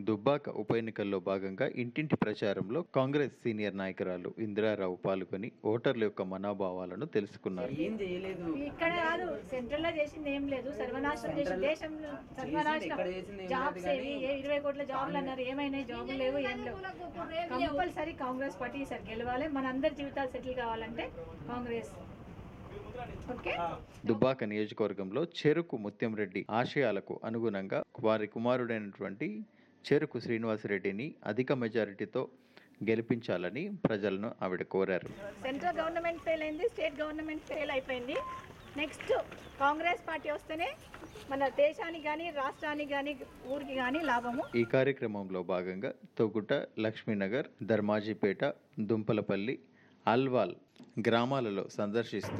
దుబ్బాక ఉప ఎన్నికల్లో భాగంగా ఇంటింటి ప్రచారంలో కాంగ్రెస్ సీనియర్ నాయకురాలు ఇందిరారావు పాల్గొని ఓటర్ల యొక్క మనోభావాలను తెలుసుకున్నారు ఏం చేయలేదు ఇక్కడ కాదు సెంట్రల్ లో చేసింది ఏం లేదు సర్వనాశనం చేసి Central లో దేశం సర్వనాశనం ఇక్కడ చేసింది ఏం జాబ్స్ లేదు ఏవి కానీ ఏ ఇరవై కోట్ల జాబ్లు అన్నారు ఏమైనా జాబులు లేవు ఏం లేవు కంపల్సరీ కాంగ్రెస్ పార్టీ ఈసారి గెలవాలి మన అందరి జీవితాలు సెటిల్ కావాలంటే కాంగ్రెస్ ఓకే దుబ్బాక నియోజకవర్గంలో చెరుకు ముత్యంరెడ్డి ఆశయాలకు అనుగుణంగా వారి కుమారుడైనటువంటి చెరుకు శ్రీనివాసరెడ్డిని అధిక మెజారిటీతో గెలిపించాలని ప్రజలను ఆవిడ కోరారు సెంట్రల్ గవర్నమెంట్ ఫెయిల్ అయింది స్టేట్ గవర్నమెంట్ ఫెయిల్ అయిపోయింది నెక్స్ట్ కాంగ్రెస్ పార్టీ వస్తేనే మన దేశానికి కానీ రాష్ట్రానికి కానీ ఊరికి కానీ లాభము ఈ కార్యక్రమంలో భాగంగా తొగుట లక్ష్మీనగర్ ధర్మాజిపేట దుంపలపల్లి అల్వాల్ గ్రామాలలో సందర్శిస్తూ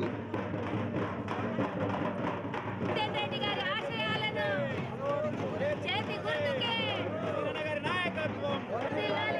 రెడ్డి గారి ఆశయాలను చేతి గుర్తుకే వర్ధిల్లాలి.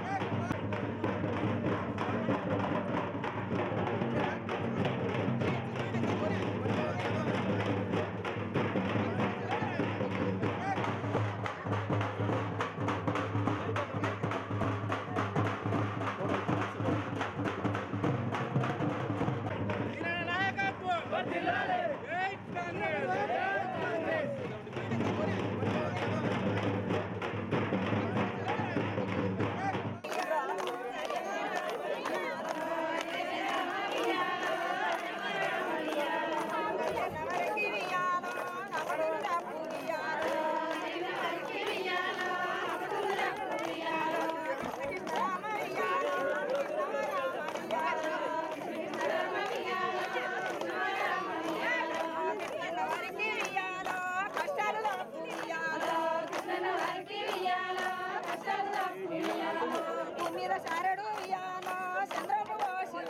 మీద సారడు ఇయ్యాలో చంద్రము పోసి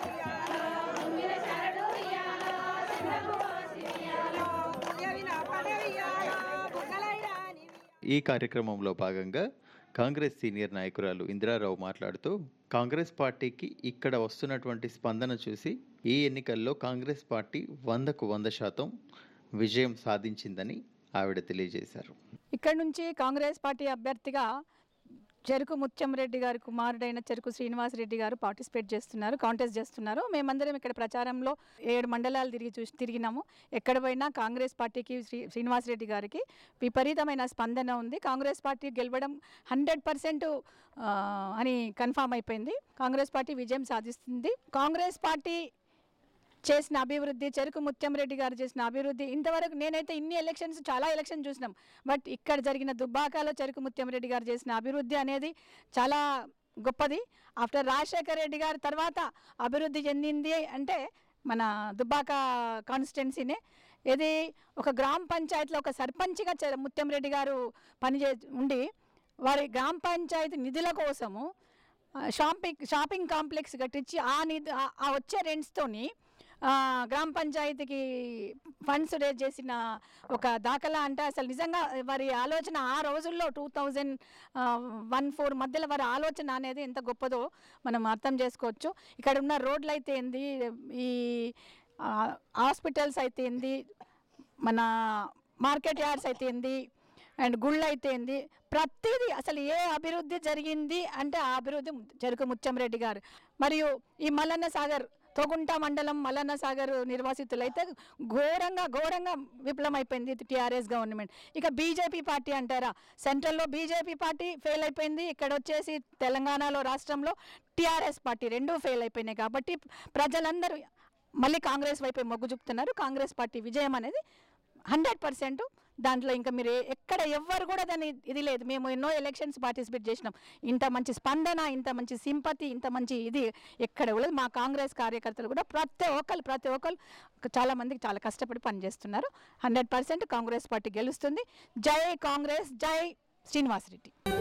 ఇయ్యాలో పుణ్యవిన పడవియాలో బుగ్గలయ్యాని ఈ కార్యక్రమంలో భాగంగా కాంగ్రెస్ సీనియర్ నాయకురాలు ఇందిరారావు మాట్లాడుతూ కాంగ్రెస్ పార్టీకి ఇక్కడ వస్తున్నటువంటి స్పందన చూసి ఈ ఎన్నికల్లో కాంగ్రెస్ పార్టీ వందకు వంద శాతం విజయం సాధించిందని ఆవిడ తెలియజేశారు ఇక్కడ నుంచి కాంగ్రెస్ పార్టీ అభ్యర్థిగా చెరుకు ముత్యంరెడ్డి గారి కుమారుడైన చెరుకు శ్రీనివాసరెడ్డి గారు పార్టిసిపేట్ చేస్తున్నారు కాంటెస్ట్ చేస్తున్నారు మేమందరం ఇక్కడ ప్రచారంలో ఏడు మండలాలు తిరిగి చూసి తిరిగినాము ఎక్కడ పోయినా కాంగ్రెస్ పార్టీకి శ్రీ శ్రీనివాసరెడ్డి గారికి విపరీతమైన స్పందన ఉంది కాంగ్రెస్ పార్టీ గెలవడం హండ్రెడ్ పర్సెంట్ అని కన్ఫామ్ అయిపోయింది కాంగ్రెస్ పార్టీ విజయం సాధిస్తుంది కాంగ్రెస్ పార్టీ చేసిన అభివృద్ధి చెరుకు ముత్యంరెడ్డి గారు చేసిన అభివృద్ధి ఇంతవరకు నేనైతే ఇన్ని ఎలక్షన్స్ చాలా ఎలక్షన్ చూసినాం బట్ ఇక్కడ జరిగిన దుబ్బాకలో చెరుకు ముత్యంరెడ్డి గారు చేసిన అభివృద్ధి అనేది చాలా గొప్పది ఆఫ్టర్ రాజశేఖర్ రెడ్డి గారి తర్వాత అభివృద్ధి చెందింది అంటే మన దుబ్బాక కాన్స్టిట్యున్సీనే ఇది ఒక గ్రామ పంచాయతీలో ఒక సర్పంచ్గా చె- ముత్యంరెడ్డి గారు పనిచే ఉండి వారి గ్రామ పంచాయతీ నిధుల కోసము ఆ, షాపింగ్ షాపింగ్ కాంప్లెక్స్ కట్టించి ఆ నిధి ఆ- ఆ వచ్చే రెంట్స్తోని ఆ, గ్రామ పంచాయతీకి ఫండ్స్ రేజ్ చేసిన ఒక దాఖలా అంటే అసలు నిజంగా వారి ఆలోచన ఆ రోజుల్లో టూ థౌజండ్ వన్ ఫోర్ మధ్యలో వారి ఆలోచన అనేది ఎంత గొప్పదో మనం అర్థం చేసుకోవచ్చు ఇక్కడ ఉన్న రోడ్లు అయితే ఏంది ఈ ఆ, హాస్పిటల్స్ అయితే ఏంది మన మార్కెట్ యార్డ్స్ అయితే ఏంది అండ్ గుళ్ళు అయితే ఏంది ప్రతిదీ అసలు ఏ అభివృద్ధి జరిగింది అంటే ఆ అభివృద్ధి చెరుకు ముత్యంరెడ్డి గారు మరియు ఈ మల్లన్న సాగర్ తోగుంట మండలం మల్లన్న సాగర్ నిర్వాసితులైతే ఘోరంగా ఘోరంగా విఫలమైపోయింది టీఆర్ఎస్ గవర్నమెంట్ ఇక బీజేపీ పార్టీ అంటారా సెంట్రల్లో బీజేపీ పార్టీ ఫెయిల్ అయిపోయింది ఇక్కడ వచ్చేసి తెలంగాణలో రాష్ట్రంలో టీఆర్ఎస్ పార్టీ రెండూ ఫెయిల్ అయిపోయినాయి కాబట్టి ప్రజలందరూ మళ్ళీ కాంగ్రెస్ వైపే మొగ్గు చూపుతున్నారు కాంగ్రెస్ పార్టీ విజయం అనేది హండ్రెడ్ పర్సెంట్ దాంట్లో ఇంకా మీరు ఏ- ఎక్కడ ఎవ్వరు కూడా దాన్ని ఇది లేదు మేము ఎన్నో ఎలక్షన్స్ పార్టిసిపేట్ చేసినాం ఇంత మంచి స్పందన ఇంత మంచి సింపతి ఇంత మంచి ఇది ఎక్కడ కూడా లేదు. మా కాంగ్రెస్ కార్యకర్తలు కూడా ప్రతి ఒక్కరు ప్రతి ఒక్కరు చాలా మందికి చాలా కష్టపడి పనిచేస్తున్నారు హండ్రెడ్ పర్సెంట్ కాంగ్రెస్ పార్టీ గెలుస్తుంది జై కాంగ్రెస్ జై శ్రీనివాసరెడ్డి